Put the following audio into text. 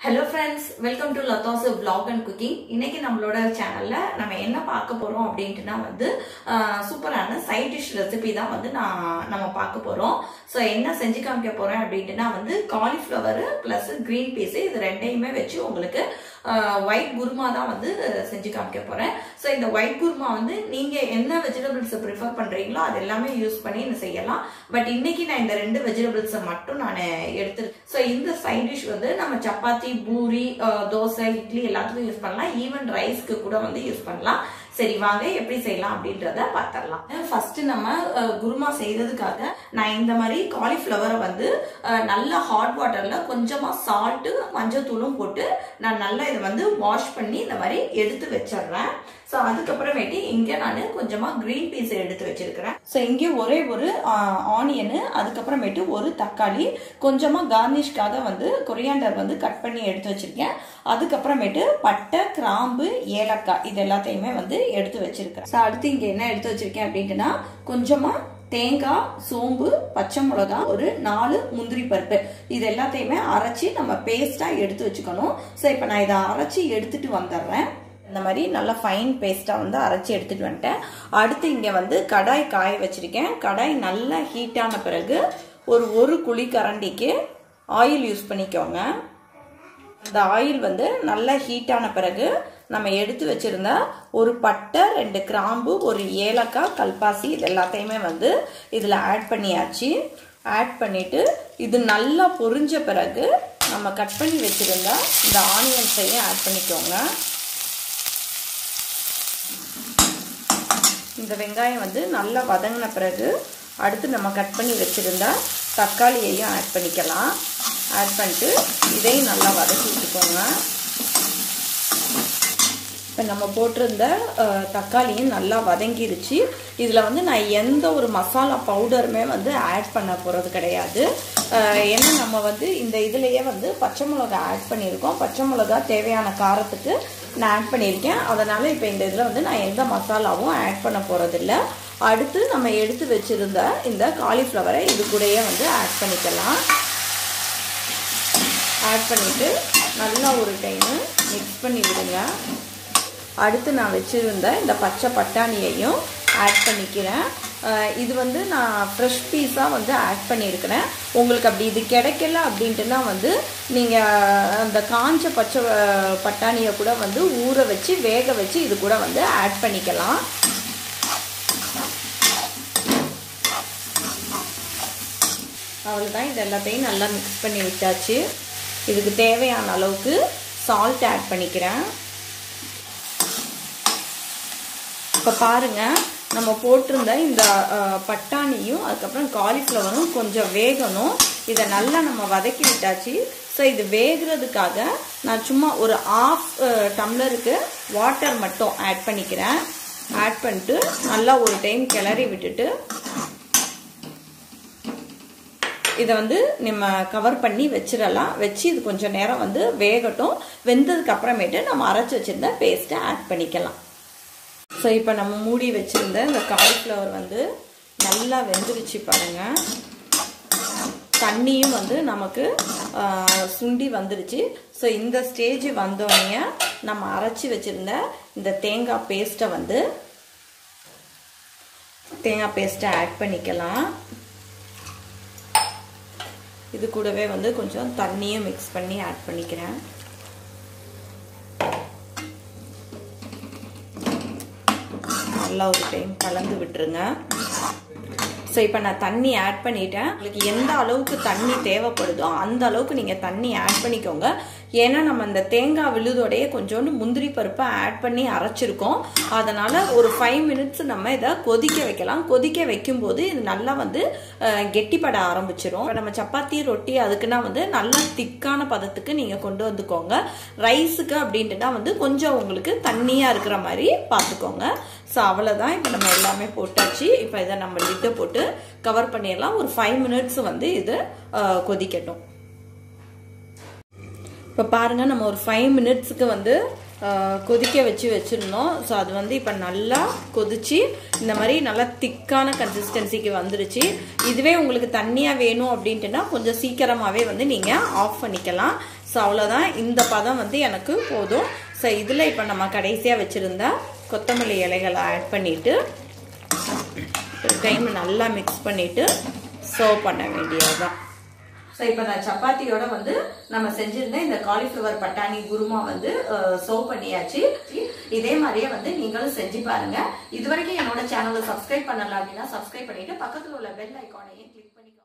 hello friends welcome to Latha's vlog and cooking இன்னைக்கு நம்மளோட சேனல்ல நம்ம என்ன பார்க்க போறோம் அப்படின்ட்டுனா வந்து ஆஹ், சூப்பரான சைட் டிஷ் ரெசிபி தான் வந்து நான் நம்ம பார்க்க போறோம் ஸோ என்ன செஞ்சு காமிக்க போறேன் அப்படின்ட்டுனா வந்து காலிஃப்ளவர் பிளஸ் கிரீன் பீஸ் இது ரெண்டையுமே வச்சு உங்களுக்கு ஒயிட் குருமா தான் வந்து செஞ்சு காமிக்க போறேன் ஸோ இந்த ஒயிட் குருமா வந்து நீங்க என்ன வெஜிடபிள்ஸ் ப்ரிஃபர் பண்றீங்களோ அது எல்லாமே யூஸ் பண்ணி நீ செய்யலாம் பட் இன்னைக்கு நான் இந்த ரெண்டு வெஜிடபிள்ஸை மட்டும் நான் எடுத்து ஸோ இந்த சைட் டிஷ் வந்து நம்ம சப்பாத்தி பூரி அஹ், தோசை இட்லி எல்லாத்துக்கும் யூஸ் பண்ணலாம் ஈவன் ரைஸ்க்கு கூட வந்து யூஸ் பண்ணலாம் சரி வாங்க எப்படி செய்யலாம் அப்படின்றத பார்த்துடலாம் ஃபர்ஸ்ட் நம்ம அஹ், குருமா செய்யறதுக்காக நான் இந்த மாதிரி காலிஃப்ளவரை வந்து அஹ், நல்ல ஹாட் வாட்டர்ல கொஞ்சமா சால்ட்டு மஞ்சத்தூளும் போட்டு நான் நல்லா இதை வந்து வாஷ் பண்ணி இந்த மாதிரி எடுத்து வச்சிடுறேன் ஸோ அதுக்கப்புறமேட்டு இங்கே நான் கொஞ்சமாக க்ரீன் பீஸ் எடுத்து வச்சிருக்கிறேன் ஸோ இங்கே ஒரே ஒரு ஆனியனு அதுக்கப்புறமேட்டு ஒரு தக்காளி கொஞ்சமாக கார்னிஷ்காக வந்து கொரியாண்டர் வந்து கட் பண்ணி எடுத்து வச்சிருக்கேன் அதுக்கப்புறமேட்டு பட்டை கிராம்பு ஏலக்காய் இது எல்லாத்தையுமே வந்து எடுத்து வச்சிருக்கேன் ஸோ அடுத்து இங்கே என்ன எடுத்து வச்சிருக்கேன் அப்படின்ட்டுனா கொஞ்சமாக தேங்காய் சோம்பு பச்சை மிளகா ஒரு நாலு முந்திரி பருப்பு இது எல்லாத்தையுமே அரைச்சி நம்ம பேஸ்ட்டாக எடுத்து வச்சுக்கணும் ஸோ இப்போ நான் இதை அரைச்சி எடுத்துட்டு வந்துடுறேன் இந்த மாதிரி நல்லா ஃபைன் பேஸ்ட்டாக வந்து அரைச்சி எடுத்துட்டு வந்துட்டேன் அடுத்து இங்கே வந்து கடாய் காய வச்சிருக்கேன் கடாய் நல்லா ஹீட்டான பிறகு ஒரு ஒரு குழி கரண்டிக்கு ஆயில் யூஸ் பண்ணிக்கோங்க இந்த ஆயில் வந்து நல்லா ஹீட்டான பிறகு நம்ம எடுத்து வச்சிருந்த ஒரு பட்டை ரெண்டு கிராம்பு ஒரு ஏலக்காய் கல்பாசி இது எல்லாத்தையுமே வந்து இதில் ஆட் பண்ணியாச்சு ஆட் பண்ணிட்டு இது நல்லா பொரிஞ்ச பிறகு நம்ம கட் பண்ணி வச்சிருந்த இந்த ஆனியன்ஸையும் ஆட் பண்ணிக்கோங்க இந்த வெங்காயம் வந்து நல்லா வதங்கின பிறகு அடுத்து நம்ம கட் பண்ணி வச்சுருந்த தக்காளியையும் ஆட் பண்ணிக்கலாம் ஆட் பண்ணிட்டு இதையும் நல்லா வதக்கி விட்டுக்கோங்க இப்போ நம்ம போட்டிருந்த அஹ், தக்காளியும் நல்லா வதங்கிருச்சு இதில் வந்து நான் எந்த ஒரு மசாலா பவுடருமே வந்து ஆட் பண்ண போகிறது கிடையாது அஹ், ஏன்னா நம்ம வந்து இந்த இதுலேயே வந்து பச்சை மிளகா ஆட் பண்ணியிருக்கோம் பச்சை மிளகா தேவையான காரத்துக்கு நான் ஆட் பண்ணியிருக்கேன் அதனால் இப்போ இந்த இதில் வந்து நான் எந்த மசாலாவும் ஆட் பண்ண போகிறதில்ல அடுத்து நம்ம எடுத்து வச்சுருந்த இந்த காலிஃப்ளவரை இது கூடயே வந்து ஆட் பண்ணிக்கலாம் ஆட் பண்ணிவிட்டு நல்லா ஒரு டைமு மிக்ஸ் பண்ணி விடுங்க அடுத்து நான் வச்சுருந்த இந்த பச்சை பட்டாணியையும் ஆட் பண்ணிக்கிறேன் அஹ் இது வந்து நான் ஃப்ரெஷ் பீஸாக வந்து ஆட் பண்ணியிருக்கிறேன் உங்களுக்கு அப்படி இது கிடைக்கல அப்படின்ட்டுனா வந்து நீங்கள் அந்த காஞ்ச பச்சை அஹ், பட்டாணியை கூட வந்து ஊற வச்சு வேக வச்சு இது கூட வந்து ஆட் பண்ணிக்கலாம் அவ்வளோதான் இது எல்லாத்தையும் நல்லா மிக்ஸ் பண்ணி விட்டாச்சு இதுக்கு தேவையான அளவுக்கு சால்ட் ஆட் பண்ணிக்கிறேன் இப்போ பாருங்க நம்ம போட்டிருந்த இந்த அஹ், பட்டாணியும் அதுக்கப்புறம் காலிஃப்ளவரும் கொஞ்சம் வேகணும் இதை நல்லா நம்ம வதக்கி விட்டாச்சு ஸோ இது வேகிறதுக்காக நான் சும்மா ஒரு ஆஃப் டம்ளருக்கு வாட்டர் மட்டும் ஆட் பண்ணிக்கிறேன் ஆட் பண்ணிட்டு நல்லா ஒரு டைம் கிளறி விட்டுட்டு இதை வந்து நம்ம கவர் பண்ணி வச்சிடலாம் வச்சு இது கொஞ்சம் நேரம் வந்து வேகட்டும் வெந்ததுக்கு அப்புறமேட்டு நம்ம அரைச்சி வச்சிருந்த பேஸ்ட்டை ஆட் பண்ணிக்கலாம் ஸோ இப்போ நம்ம மூடி வச்சிருந்த இந்த காலிஃப்ளவர் வந்து நல்லா வெந்துருச்சு பாருங்க தண்ணியும் வந்து நமக்கு ஆஹ், சுண்டி வந்துருச்சு ஸோ இந்த ஸ்டேஜ் வந்தோடனே நம்ம அரைச்சி வச்சிருந்த இந்த தேங்காய் பேஸ்ட்டை வந்து தேங்காய் பேஸ்ட்டை ஆட் பண்ணிக்கலாம் இது கூடவே வந்து கொஞ்சம் தண்ணியும் மிக்ஸ் பண்ணி ஆட் பண்ணிக்கிறேன் நல்லா ஒரு டைம் கலந்து விட்டுருங்க ஸோ இப்போ நான் தண்ணி ஆட் பண்ணிட்டேன் உங்களுக்கு எந்த அளவுக்கு தண்ணி தேவைப்படுதோ அந்த அளவுக்கு நீங்கள் தண்ணி ஆட் பண்ணிக்கோங்க ஏன்னா நம்ம இந்த தேங்காய் விழுதோடையே கொஞ்சோண்டு முந்திரி பருப்பை ஆட் பண்ணி அரைச்சிருக்கோம் அதனால் ஒரு ஃபைவ் மினிட்ஸ் நம்ம இதை கொதிக்க வைக்கலாம் கொதிக்க வைக்கும்போது இது நல்லா வந்து அஹ், கெட்டிப்பட ஆரம்பிச்சிரும் இப்போ நம்ம சப்பாத்தி ரொட்டி அதுக்குன்னா வந்து நல்ல திக்கான பதத்துக்கு நீங்கள் கொண்டு வந்துக்கோங்க ரைஸுக்கு அப்படின்ட்டுனா வந்து கொஞ்சம் உங்களுக்கு தண்ணியாக இருக்கிற மாதிரி பார்த்துக்கோங்க ஸோ அவ்வளோதான் இப்போ நம்ம எல்லாமே போட்டாச்சு இப்போ இதை நம்ம லிட்டை போட்டு கவர் பண்ணிடலாம் ஒரு ஃபைவ் மினிட்ஸ் வந்து இது அஹ், கொதிக்கட்டும் இப்போ பாருங்கள் நம்ம ஒரு ஃபைவ் மினிட்ஸுக்கு வந்து ஆஹ், கொதிக்க வச்சு வச்சுருந்தோம் ஸோ அது வந்து இப்போ நல்லா கொதிச்சு இந்த மாதிரி நல்லா திக்கான கன்சிஸ்டன்சிக்கு வந்துருச்சு இதுவே உங்களுக்கு தண்ணியாக வேணும் அப்படின்ட்டுனா கொஞ்சம் சீக்கிரமாகவே வந்து நீங்கள் ஆஃப் பண்ணிக்கலாம் ஸோ அவ்வளோதான் இந்த பதம் வந்து எனக்கு போதும் ஸோ இதில் இப்போ நம்ம கடைசியாக வச்சுருந்த கொத்தமல்லி இலைகளை ஆட் பண்ணிவிட்டு ஒரு டைம் நல்லா மிக்ஸ் பண்ணிவிட்டு சர்வ் பண்ண வேண்டியதுதான் ஸோ இப்போ நான் சப்பாத்தியோட வந்து நம்ம செஞ்சிருந்த இந்த காலிஃப்ளவர் பட்டாணி குருமா வந்து சர்வ் பண்ணியாச்சு இதே மாதிரியே வந்து நீங்களும் செஞ்சு பாருங்க இது வரைக்கும் என்னோட சேனலை சப்ஸ்கிரைப் பண்ணல அப்படின்னா சப்ஸ்கிரைப் பண்ணிட்டு பக்கத்தில் உள்ள பெல் ஐக்கானையும் கிளிக் பண்ணிக்கோங்க